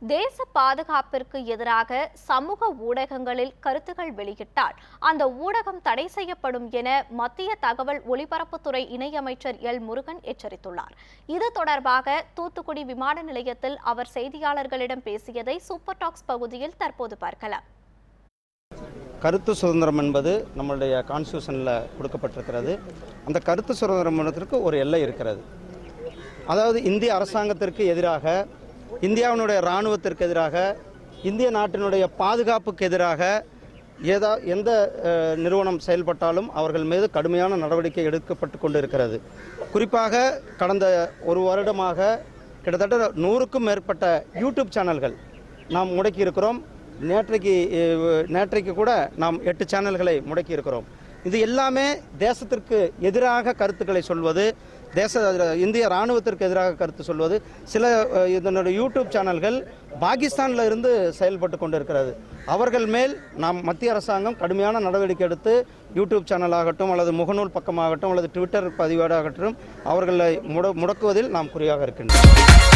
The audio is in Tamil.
தேச பாதுகாப்பிற்கு எதிராக சமூக ஊடகங்களில் கருத்துக்கள் வெளியிட்டால் அந்த ஊடகம் தடை செய்யப்படும் என மத்திய தகவல் ஒலிபரப்புத்துறை இணையமைச்சர் எல் முருகன் எச்சரித்துள்ளார் இது தொடர்பாக தூத்துக்குடி விமான நிலையத்தில் அவர் செய்தியாளர்களிடம் பேசியதை சூப்பர் டாக்ஸ் பகுதியில் தற்போது பார்க்கலாம் கருத்து சுதந்திரம் என்பது நம்மளுடைய கான்ஸ்டியூஷனில் கொடுக்கப்பட்டிருக்கிறது அந்த கருத்து சுதந்திரத்திற்கு ஒரு எல்லை இருக்கிறது அதாவது இந்திய அரசாங்கத்திற்கு எதிராக இந்தியாவினுடைய இராணுவத்திற்கு எதிராக இந்திய நாட்டினுடைய பாதுகாப்புக்கு எதிராக ஏதா எந்த அஹ், நிறுவனம் செயல்பட்டாலும் அவர்கள் மீது கடுமையான நடவடிக்கை எடுக்கப்பட்டு கொண்டு இருக்கிறது குறிப்பாக கடந்த ஒரு வருடமாக கிட்டத்தட்ட நூறுக்கும் மேற்பட்ட யூடியூப் சேனல்கள் நாம் முடக்கி இருக்கிறோம் நேற்றைக்கு அஹ், நேற்றைக்கு கூட நாம் எட்டு சேனல்களை முடக்கி இருக்கிறோம் இது எல்லாமே தேசத்திற்கு எதிராக கருத்துக்களை சொல்வது தேச இந்திய ராணுவத்திற்கு எதிராக கருத்து சொல்வது சில அஹ், இதனுடைய யூடியூப் சேனல்கள் பாகிஸ்தானில் இருந்து செயல்பட்டு கொண்டிருக்கிறது அவர்கள் மேல் நாம் மத்திய அரசாங்கம் கடுமையான நடவடிக்கை எடுத்து யூடியூப் சேனலாகட்டும் அல்லது முகநூல் பக்கமாகட்டும் அல்லது ட்விட்டர் பதிவேடாகட்டும் அவர்களை முட முடக்குவதில் நாம் குறியாக இருக்கின்றோம்